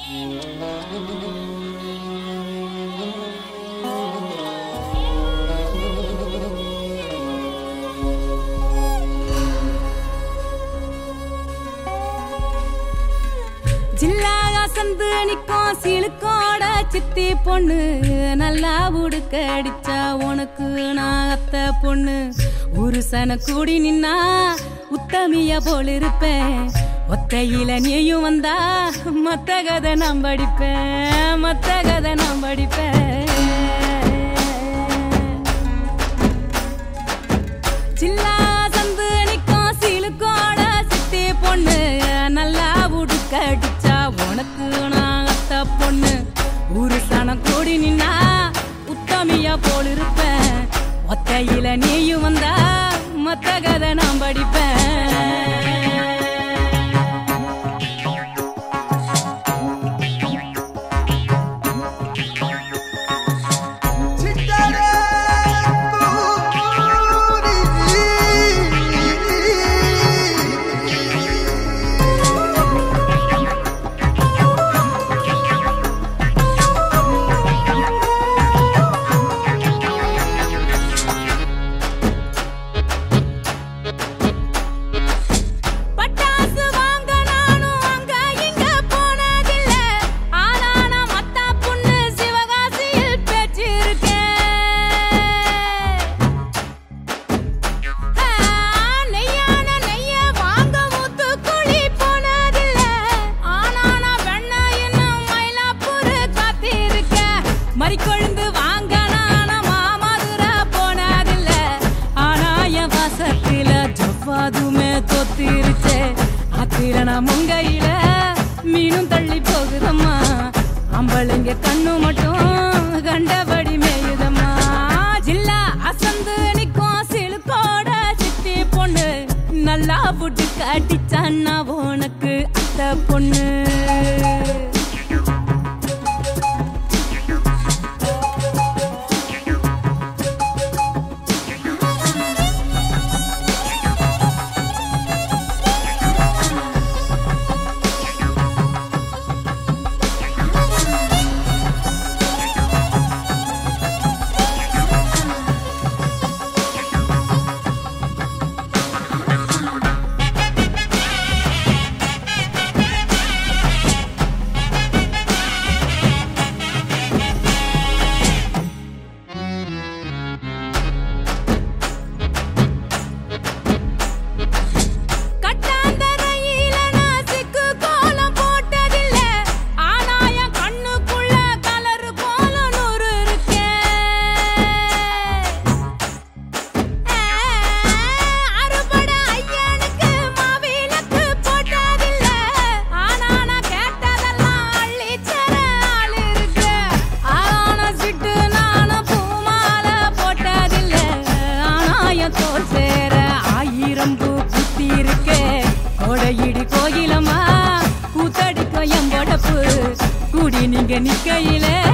ஜில்லாக சந்து நிக்கும் சிலுக்கோட சித்தி பொண்ணு நல்லா உடுக்க அடிச்சா உனக்கு நான் அத்த பொண்ணு ஒரு சன கூடி நின்னா உத்தமிய போல் இருப்பேன் ஒத்தையில நீயும் வந்தா மத்த கதை நான் படிப்பேன் மத்த கதை நான் படிப்பேன் சில்லா சந்து நிக்கும் சிலுக்கோட சித்தி பொண்ணு நல்லா உடுக்க அடிச்சா உனக்கு நான் அத்த பொண்ணு ஒரு சனம் கூடி நின்னா உத்தமியா போல் இருப்பேன் ஒத்தையில நீயும் வந்தா மத்த கதை நான் படிப்பேன் சிட்டரே பட்டாசு வாங்க நானும் அங்க இங்க போனதில்ல ஆனா நான் மத்தா பொண்ணு சிவகாசியில் பேச்சிருக்கேன் ஆ, நெய்யான நெய்ய வாங்க மூத்துக்குழி போனதில்ல ஆனா நான் வெண்ணெயின்னு மயிலாப்பூர் காத்திருக்கேன் மறிக்கொழுந்து வாங்க நான் மாமதுரை போனதில்ல ஆனா என் வாசத்தில ஜவ்வாதுமே தொத்திருச்சே ஆத்திர நான் முங்கையில மீனும் தள்ளி போகுதம்மா அம்பளைங்க கண்ணு மட்டும் கண்டபடி மேயுதம்மா ஜில்லா அசந்து நிக்கும் சிலுக்கோட சித்தி பொண்ணு நல்லா புட்டு காட்டிச்சான்னா உனக்கு அத்த பொண்ணு கட்டாந்தரையில நான் சிக்கு கோலம் போட்டதில்ல ஆனா என் கண்ணுக்குள்ள கலரு கோலம் நூறு இருக்கேன் அறுபட ஐயனுக்கு மாவிளக்கு போட்டதில்ல ஆனா நான் கேட்டதெல்லாம் அள்ளிச்சர ஆள் இருக்கு ஆனா சிட்டு நானும் பூமால போட்டதில்ல ஆனா என் தோல் சேர ஆயிரம் பூ குத்தி இருக்கே கொடையிடி கோயிலம்மா கூத்தடிக்கும் என் பொடப்பு கூடி நீங்க நிக்கையிலே